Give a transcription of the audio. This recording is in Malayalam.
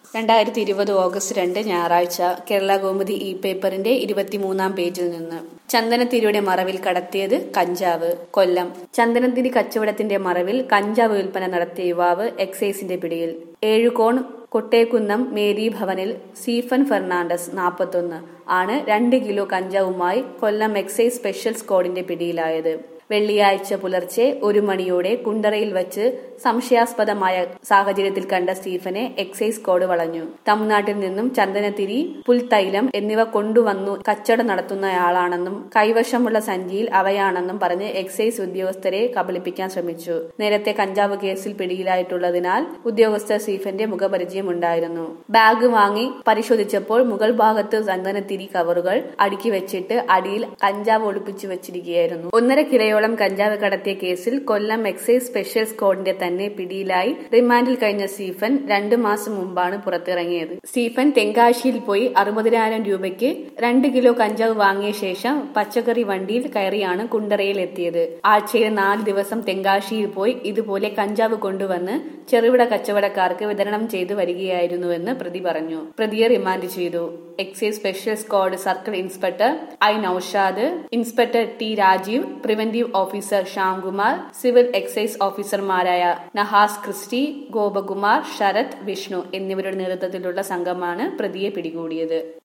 രണ്ടായിരത്തി ഇരുപത് ഓഗസ്റ്റ് രണ്ട് ഞായറാഴ്ച കേരള കൗമുദി ഇ പേപ്പറിന്റെ ഇരുപത്തിമൂന്നാം പേജിൽ നിന്ന് ചന്ദനത്തിരിയുടെ മറവിൽ കടത്തിയത് കഞ്ചാവ് കൊല്ലം ചന്ദനത്തിരി കച്ചവടത്തിന്റെ മറവിൽ കഞ്ചാവ് വിൽപ്പന നടത്തിയ യുവാവ് എക്സൈസിന്റെ പിടിയിൽ ഏഴുകോൺ കൊട്ടേക്കുന്നം മേരി ഭവനിൽ സീഫൻ ഫെർണാണ്ടസ് നാൽപ്പത്തൊന്ന് ആണ് രണ്ട് കിലോ കഞ്ചാവുമായി കൊല്ലം എക്സൈസ് സ്പെഷ്യൽ സ്ക്വാഡിന്റെ പിടിയിലായത് വെള്ളിയാഴ്ച പുലർച്ചെ ഒരു മണിയോടെ കുണ്ടറയിൽ വച്ച് സംശയാസ്പദമായ സാഹചര്യത്തിൽ കണ്ട സ്റ്റീഫനെ എക്സൈസ് സ്ക്വാഡ് വളഞ്ഞു തമിഴ്നാട്ടിൽ നിന്നും ചന്ദനത്തിരി പുൽത്തൈലം എന്നിവ കൊണ്ടുവന്നു കച്ചവടം നടത്തുന്നയാളാണെന്നും കൈവശമുള്ള സഞ്ചിയിൽ അവയാണെന്നും പറഞ്ഞ് എക്സൈസ് ഉദ്യോഗസ്ഥരെ കബളിപ്പിക്കാൻ ശ്രമിച്ചു നേരത്തെ കഞ്ചാവ് കേസിൽ പിടിയിലായിട്ടുള്ളതിനാൽ ഉദ്യോഗസ്ഥർ സ്റ്റീഫന്റെ മുഖപരിചയം ഉണ്ടായിരുന്നു ബാഗ് വാങ്ങി പരിശോധിച്ചപ്പോൾ മുകൾ ഭാഗത്ത് ചന്ദനത്തിരി കവറുകൾ അടുക്കി വെച്ചിട്ട് അടിയിൽ കഞ്ചാവ് ഒളിപ്പിച്ചു വെച്ചിരിക്കുകയായിരുന്നു ഒന്നര കിലോയോളം കഞ്ചാവ് കടത്തിയ കേസിൽ കൊല്ലം എക്സൈസ് സ്പെഷ്യൽ സ്ക്വാഡിന്റെ തന്നെ പിടിയിലായി റിമാൻഡിൽ കഴിഞ്ഞ സ്റ്റീഫൻ രണ്ടു മാസം മുമ്പാണ് പുറത്തിറങ്ങിയത് സ്റ്റീഫൻ തെങ്കാശിയിൽ പോയി അറുപതിനായിരം രൂപയ്ക്ക് രണ്ട് കിലോ കഞ്ചാവ് വാങ്ങിയ ശേഷം പച്ചക്കറി വണ്ടിയിൽ കയറിയാണ് കുണ്ടറയിൽ എത്തിയത് ആഴ്ചയിൽ നാല് ദിവസം തെങ്കാശിയിൽ പോയി ഇതുപോലെ കഞ്ചാവ് കൊണ്ടുവന്ന് ചെറുകിട കച്ചവടക്കാർക്ക് വിതരണം ചെയ്തു വരികയായിരുന്നുവെന്ന് പ്രതി പറഞ്ഞു പ്രതിയെ റിമാൻഡ് ചെയ്തു excise special squad circle inspector I Noushad inspector T Rajeev preventive officer Shyamkumar civil excise ഓഫീസർമാരായ നഹാസ് ക്രിസ്റ്റി ഗോപകുമാർ ശരത് വിഷ്ണു എന്നിവരുടെ നേതൃത്വത്തിലുള്ള സംഘമാണ് പ്രതിയെ പിടികൂടിയത്